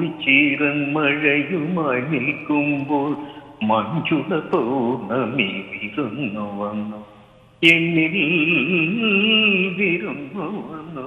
മൂളിച്ചീറൻ മഴയുമായി നിൽക്കുമ്പോൾ മഞ്ജുള പൗർണമി വിരുന്നു വന്നു എന്നിൽ വിരുന്നു വന്നു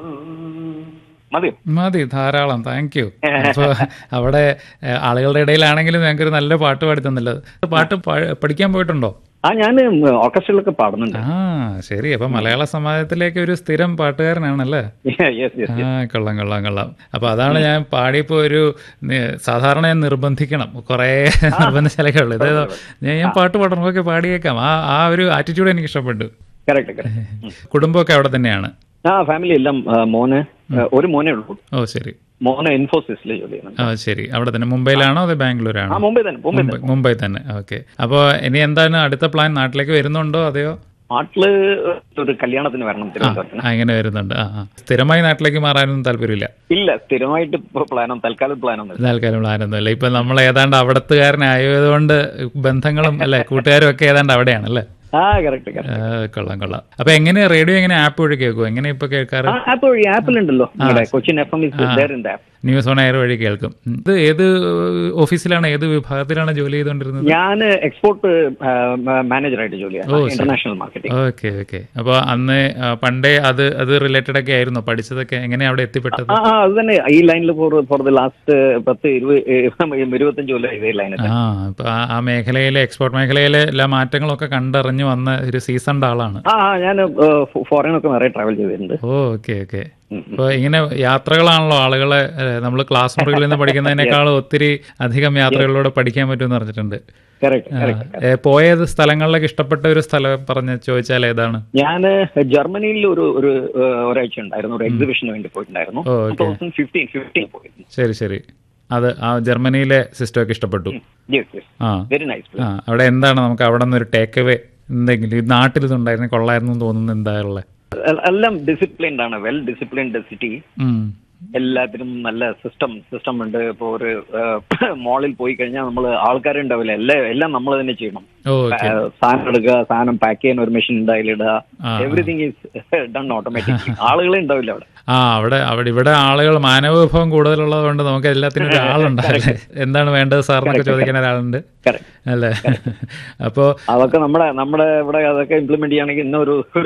മതിയോ മതി ധാരാളം താങ്ക് യു അപ്പോൾ അവിടെ ഏഹ്, ആളുകളുടെ ഇടയിലാണെങ്കിലും ഞങ്ങൾക്കൊരു നല്ല പാട്ട് പാടി തന്നല്ലോ പാട്ട് പാ- പഠിക്കാൻ പോയിട്ടുണ്ടോ ആ ഞാൻ ഓർക്കസ്ട്രയിലൊക്കെ പാടുന്നുണ്ട് ആ ശരി അപ്പൊ മലയാള സമാജത്തിലേക്ക് ഒരു സ്ഥിരം പാട്ടുകാരനാണല്ലേ യെസ് യെസ് ആ കൊള്ളാം കൊള്ളാം കൊള്ളാം അപ്പൊ അതാണ് ഞാൻ പാടിയപ്പോ ഒരു നി- സാധാരണ ഞാൻ നിർബന്ധിക്കണം കുറെ നിർബന്ധിച്ചാലൊക്കെ ഉള്ളു ഇത് ഞാൻ ഞാൻ പാട്ട് പാടണം ഓക്കെ പാടിയേക്കാം ആ ആ ഒരു ആറ്റിറ്റ്യൂഡ് എനിക്ക് ഇഷ്ടപ്പെട്ടു കറക്റ്റ് കറക്റ്റ് കുടുംബമൊക്കെ അവിടെ തന്നെയാണ് ആ ഫാമിലി എല്ലാം ആ, മോന് ആ, ഒരു മോനേ ഉള്ളൂ ഓ ശരി മോന് ഇൻഫോസിസിൽ ജോലി ചെയ്യുന്നുണ്ട് ആ ശരി അവിടെ തന്നെ മുംബൈയിലാണോ അതോ ആ ബാംഗ്ലൂരാണോ മുംബൈ തന്നെ മുംബൈ തന്നെ മുംബൈ മുംബൈ തന്നെ ഓക്കെ അപ്പോൾ ഇനി എന്താണ് അടുത്ത പ്ലാൻ നാട്ടിലേക്ക് വരുന്നുണ്ടോ അതെയോ നാട്ടില് ഒരു കല്യാണത്തിന് വരണം തിരുവനന്തപുരത്തിന് ആ, അങ്ങനെ വരുന്നുണ്ട് ആ ആ സ്ഥിരമായി നാട്ടിലേക്ക് മാറാനൊന്നും താല്പര്യമില്ല ഇല്ല സ്ഥിരമായിട്ട് പ്ലാനോ തൽക്കാലം പ്ലാനൊന്നും തൽക്കാലം പ്ലാനൊന്നുമില്ല ഇപ്പൊ നമ്മൾ ഏതാണ്ട് അവിടത്തുകാരനായതുകൊണ്ട് ബന്ധങ്ങളും അല്ലെ കൂട്ടുകാരും ഒക്കെ ഏതാണ്ട് അവിടെയാണ് അല്ലേ ആ കറക്റ്റ് കറക്റ്റ് ആ, കൊള്ളാം കൊള്ളാം അപ്പൊ എങ്ങനെ റേഡിയോ എങ്ങനെ ആപ്പ് വഴി കേൾക്കും എങ്ങനെ ഇപ്പൊ കേൾക്കാറ് ആ ആപ്പ് വഴി ആപ്പിലുണ്ടല്ലോ നിങ്ങളുടെ Cochin F M is there in the app news on air വഴി കേൾക്കും ഉം. ഇത് ഏത് ഓഫീസിലാണ് ഏത് വിഭാഗത്തിലാണ് ജോലി ചെയ്തുകൊണ്ടിരുന്നത് ഞാൻ എക്സ്പോർട്ട് മാനേജറായിട്ട് ജോലി ചെയ്യാം ഇന്റർനാഷണൽ മാർക്കറ്റിംഗ് ഓക്കെ ഓക്കെ അപ്പൊ അന്ന് ആ, പണ്ടേ അത് അത് റിലേറ്റഡ് ഒക്കെ ആയിരുന്നു പഠിച്ചതൊക്കെ എങ്ങനെയാ അവിടെ എത്തിപ്പെട്ടത് ആ ആ അത് തന്നെ ഈ ലൈനിൽ ഫോർ ഫോർ ദ ലാസ്റ്റ് പത്ത് ഇരുപത് ഇരുപത്തഞ്ച് കൊല്ലം ഇതേ ലൈനിൽ ആ ഇപ്പൊ ആ- ആ മേഖലയിലെ എക്സ്പോർട്ട് മേഖലയിലെ എല്ലാ മാറ്റങ്ങളൊക്കെ കണ്ടറിഞ്ഞു വന്ന ഒരു സീസണിന്റെ ആളാണ് ആ ആ ഞാൻ ഫോറിനൊക്കെ നിറയെ ട്രാവൽ ചെയ്തിട്ടുണ്ട് ഓ ഓക്കെ ഓക്കെ അപ്പൊ ഇങ്ങനെ യാത്രകളാണല്ലോ ആളുകളെ നമ്മൾ ക്ലാസ് മുറികളിൽ നിന്ന് പഠിക്കുന്നതിനേക്കാൾ ഒത്തിരി അധികം യാത്രകളിലൂടെ പഠിക്കാൻ പറ്റുമെന്ന് പറഞ്ഞിട്ടുണ്ട് കറക്റ്റ് ആ, കറക്റ്റ് ഏ, പോയത് സ്ഥലങ്ങളിലൊക്കെ ഇഷ്ടപ്പെട്ട ഒരു സ്ഥലം പറഞ്ഞ് ചോദിച്ചാൽ ഏതാണ് ഞാൻ ജർമ്മനിയിൽ ഒരു ഒരു ഏഹ്, ഒരാഴ്ച ഉണ്ടായിരുന്നു ഒരു എക്സിബിഷന് വേണ്ടി പോയിട്ടുണ്ടായിരുന്നു ഓ, ടൂ തൗസൻഡ് ഫിഫ്റ്റീൻ ഫിഫ്റ്റീൻ പോയിരുന്നു ശരി ശരി അത് ആ ജർമ്മനിയിലെ സിസ്റ്റം ഒക്കെ ഇഷ്ടപ്പെട്ടു യെസ് യെസ് ആ വെരി നൈസ് ആ അവിടെ എന്താണ് നമുക്ക് അവിടെ നിന്ന് ഒരു ടേക്ക് അവേ എന്തെങ്കിലും ഈ നാട്ടിൽ ഇതുണ്ടായിരുന്നു കൊള്ളായിരുന്നു എന്ന് തോന്നുന്നത് എന്താ ഉള്ളത് എല്ലാം ഡിസിപ്ലിൻഡ് ആണ് വെൽ ഡിസിപ്ലിൻഡ് സിറ്റി എല്ലാത്തിനും നല്ല സിസ്റ്റം സിസ്റ്റം ഉണ്ട് ഇപ്പോൾ ഒരു മോളിൽ പോയി കഴിഞ്ഞാൽ നമ്മൾ ആൾക്കാരുണ്ടാവില്ല എല്ലാം എല്ലാം നമ്മൾ തന്നെ ചെയ്യണം ഓക്കെ ആ, സാധനം എടുക്കുക സാധനം പാക്ക് ചെയ്യാൻ ഒരു മെഷീൻ ഉണ്ട് അതിലിടുക ആ. എവറിഥിങ് ഈസ് ഡൺ ഓട്ടോമാറ്റിക് ആളുകളെ ഉണ്ടാവില്ല അവിടെ ആ അവിടെ അവിടെ ഇവിടെ ആളുകൾ മാനവ വിഭവം കൂടുതലുള്ളത് കൊണ്ട് നമുക്ക് എല്ലാത്തിനും ഒരാളുണ്ടല്ലേ എന്താണ് വേണ്ടത് സാർ എന്നൊക്കെ ചോദിക്കാൻ ഒരാളുണ്ട് കറക്റ്റ് അല്ലേ അപ്പോ അതൊക്കെ നമ്മുടെ നമ്മുടെ ഇവിടെ അതൊക്കെ ഇംപ്ലിമെന്റ് ചെയ്യുകയാണെങ്കിൽ ഇന്നൊരു